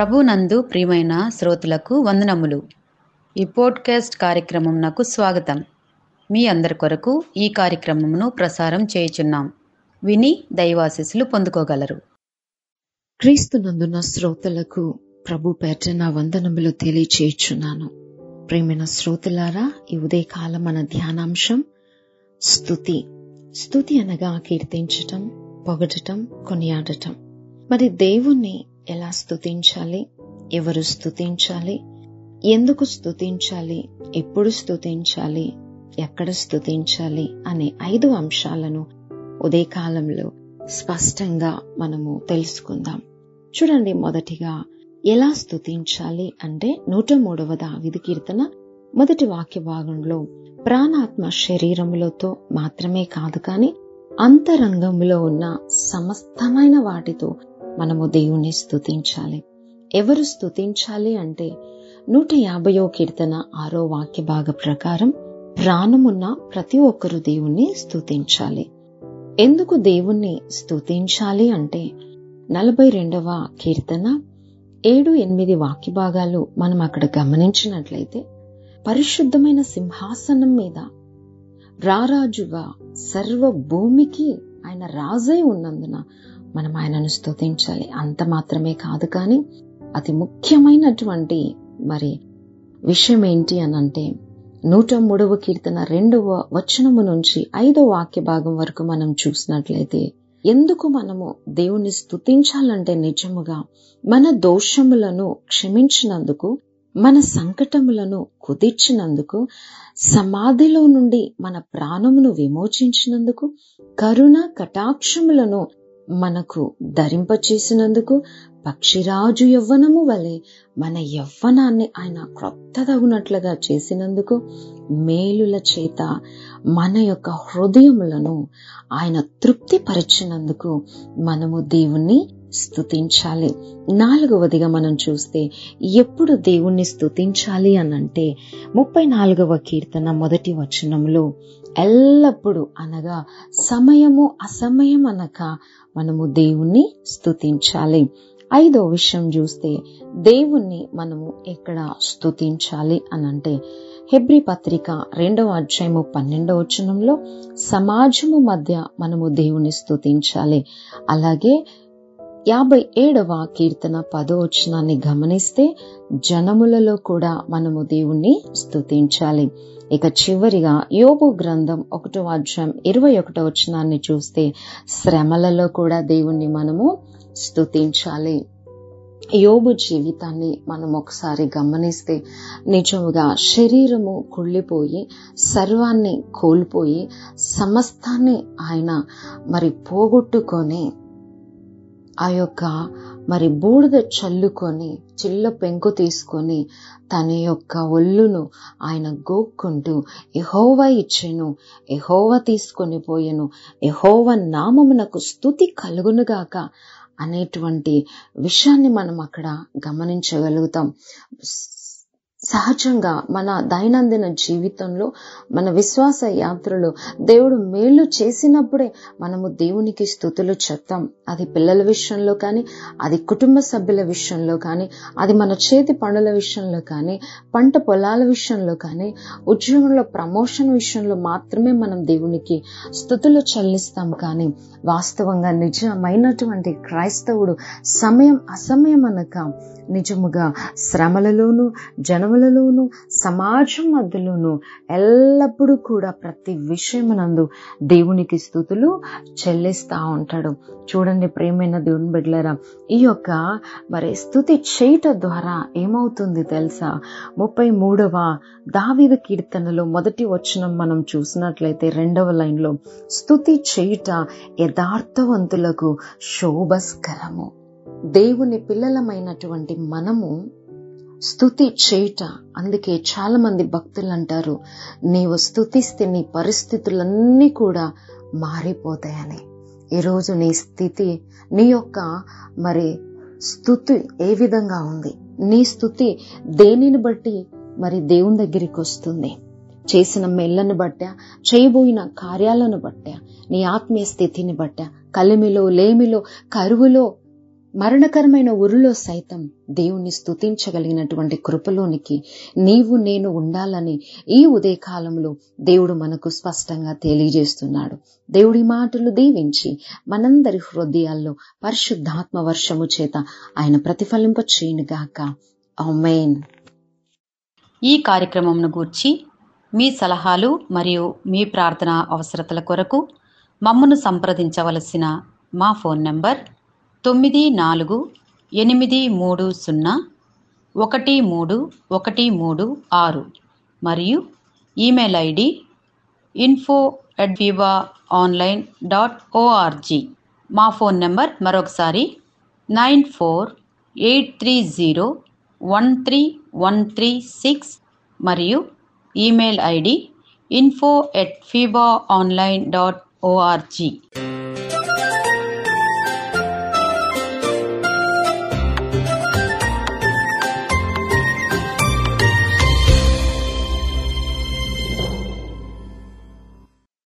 ప్రభునందు ప్రియమైన శ్రోతలకు వందనములు ఈ పోడ్కాస్ట్ కార్యక్రమం నాకు స్వాగతం మీ అందరి కొరకు ఈ కార్యక్రమమును ప్రసారం చేయుచున్నాం విని దైవాశీస్సులు పొందుకోగలరు క్రీస్తునందున శ్రోతలకు ప్రభు పేట నా వందనములు తెలియచేయుచున్నాను ప్రేమైన శ్రోతలారా ఈ ఉదయకాల మన ధ్యానాంశం స్థుతి స్థుతి అనగా కీర్తించటం పొగడటం కొనియాడటం మరి దేవుణ్ణి ఎలా స్తుతించాలి ఎవరు స్తుతించాలి ఎందుకు స్తుతించాలి ఎప్పుడు స్తుతించాలి ఎక్కడ స్తుతించాలి అనే ఐదు అంశాలను ఉదయకాలంలో స్పష్టంగా మనము తెలుసుకుందాం చూడండి మొదటిగా ఎలా స్తుతించాలి అంటే నూట మూడవ దావిది కీర్తన మొదటి వాక్య భాగంలో ప్రాణాత్మ శరీరములతో మాత్రమే కాదు కాని అంతరంగంలో ఉన్న సమస్తమైన వాటితో మనము దేవుణ్ణి స్తుతించాలి ఎవరు స్తుతించాలి అంటే నూట యాభయో కీర్తన ఆరో వాక్య భాగ ప్రకారం ప్రాణమున్న ప్రతి ఒక్కరు దేవుణ్ణి స్తుతించాలి ఎందుకు దేవుణ్ణి స్తుతించాలి అంటే నలభై రెండవ కీర్తన ఏడు ఎనిమిది వాక్య భాగాలు మనం అక్కడ గమనించినట్లయితే పరిశుద్ధమైన సింహాసనం మీద రారాజుగా సర్వ భూమికి ఆయన రాజై ఉన్నందున మనం ఆయనను స్తుతించాలి అంత మాత్రమే కాదు కానీ అతి ముఖ్యమైనటువంటి మరి విషయం ఏంటి అని అంటే నూట మూడవ కీర్తన రెండవ వచనము నుంచి ఐదో వాక్య భాగం వరకు మనం చూసినట్లయితే ఎందుకు మనము దేవుణ్ణి స్తుతించాలంటే నిజముగా మన దోషములను క్షమించినందుకు మన సంకటములను కుదిర్చినందుకు సమాధిలో నుండి మన ప్రాణమును విమోచించినందుకు కరుణ కటాక్షములను మనకు ధరింపచేసినందుకు పక్షిరాజు యవ్వనము వలె మన యవ్వనాన్ని ఆయన క్రొత్తదగునట్లుగా చేసినందుకు మేలుల చేత మన యొక్క హృదయములను ఆయన తృప్తిపరిచినందుకు మనము దేవుణ్ణి స్తుతించాలి నాలుగవదిగా మనం చూస్తే ఎప్పుడు దేవుణ్ణి స్తుతించాలి అనంటే ముప్పై నాలుగవ కీర్తన మొదటి వచనంలో ఎల్లప్పుడూ అనగా సమయము అసమయం అనక మనము దేవుణ్ణి స్తుతించాలి ఐదో విషయం చూస్తే దేవుణ్ణి మనము ఎక్కడ స్తుతించాలి అనంటే హెబ్రి పత్రిక రెండవ అధ్యాయము పన్నెండవ వచనంలో సమాజము మధ్య మనము దేవుణ్ణి స్తుతించాలి అలాగే యాభై ఏడవ కీర్తన పదో వచనాన్ని గమనిస్తే జనములలో కూడా మనము దేవుణ్ణి స్తుతించాలి ఇక చివరిగా యోబు గ్రంథం ఒకటో అధ్యాయం ఇరవై ఒకటో వచనాన్ని చూస్తే శ్రమలలో కూడా దేవుణ్ణి మనము స్తుతించాలి యోబు జీవితాన్ని మనం ఒకసారి గమనిస్తే నిజముగా శరీరము కుళ్ళిపోయి సర్వాన్ని కోల్పోయి సమస్తాన్ని ఆయన మరి పోగొట్టుకొని ఆ యొక్క మరి బూడిద చల్లుకొని చిల్ల పెంకు తీసుకొని తన యొక్క ఒళ్ళును ఆయన గోక్కుంటూ ఎహోవా ఇచ్చెను ఎహోవా తీసుకొని పోయెను ఎహోవ నామమునకు స్థుతి కలుగునుగాక అనేటువంటి విషయాన్ని మనం అక్కడ గమనించగలుగుతాం సహజంగా మన దైనందిన జీవితంలో మన విశ్వాస యాత్రలో దేవుడు మేలు చేసినప్పుడే మనము దేవునికి స్థుతులు చెప్తాం అది పిల్లల విషయంలో కానీ అది కుటుంబ సభ్యుల విషయంలో కానీ అది మన చేతి పనుల విషయంలో కానీ పంట పొలాల విషయంలో కానీ ఉద్యోగంలో ప్రమోషన్ విషయంలో మాత్రమే మనం దేవునికి స్థుతులు చెల్లిస్తాం కానీ వాస్తవంగా నిజమైనటువంటి క్రైస్తవుడు సమయం అసమయం అనక నిజముగా శ్రమలలోను జనములలోను సమాజం మధ్యలోను ఎల్లప్పుడూ కూడా ప్రతి విషయమునందు దేవునికి స్థుతులు చెల్లిస్తా ఉంటాడు చూడండి ప్రేమైన దేవుని బిడ్డలరా ఈ యొక్క మరి స్థుతి చేయట ద్వారా ఏమవుతుంది తెలుసా ముప్పై మూడవ దావిద కీర్తనలో మొదటి వచనం మనం చూసినట్లయితే రెండవ లైన్లో స్థుతి చేయుట యథార్థవంతులకు శోభస్కరము దేవుని పిల్లలమైనటువంటి మనము స్థుతి చేయుట అందుకే చాలా మంది భక్తులు అంటారు నీవు స్థుతిస్తే నీ పరిస్థితులన్నీ కూడా మారిపోతాయని ఈరోజు నీ స్థితి నీ యొక్క మరి స్థుతి ఏ విధంగా ఉంది నీ స్థుతి దేనిని బట్టి మరి దేవుని దగ్గరికి వస్తుంది చేసిన మెల్లను బట్టా చేయబోయిన కార్యాలను బట్టా నీ ఆత్మీయ స్థితిని బట్టా కలిమిలో లేమిలో కరువులో మరణకరమైన ఉరులో సైతం దేవుణ్ణి స్తుతించగలిగినటువంటి కృపలోనికి నీవు నేను ఉండాలని ఈ ఉదయకాలంలో దేవుడు మనకు స్పష్టంగా తెలియజేస్తున్నాడు దేవుడి మాటలు దీవించి మనందరి హృదయాల్లో పరిశుద్ధాత్మ వర్షము చేత ఆయన ప్రతిఫలింప చేయనుగాక ఆమెన్ ఈ కార్యక్రమంను గూర్చి మీ సలహాలు మరియు మీ ప్రార్థన అవసరతల కొరకు మమ్మను సంప్రదించవలసిన మా ఫోన్ నంబర్ తొమ్మిది నాలుగు ఎనిమిది మూడు సున్నా ఒకటి మూడు ఒకటి మూడు ఆరు మరియు email ID info at Viva online dot O R G మా ఫోన్ నెంబర్ మరొకసారి nine four eight three zero one three one three six మరియు email ID info at FIBA online dot ORG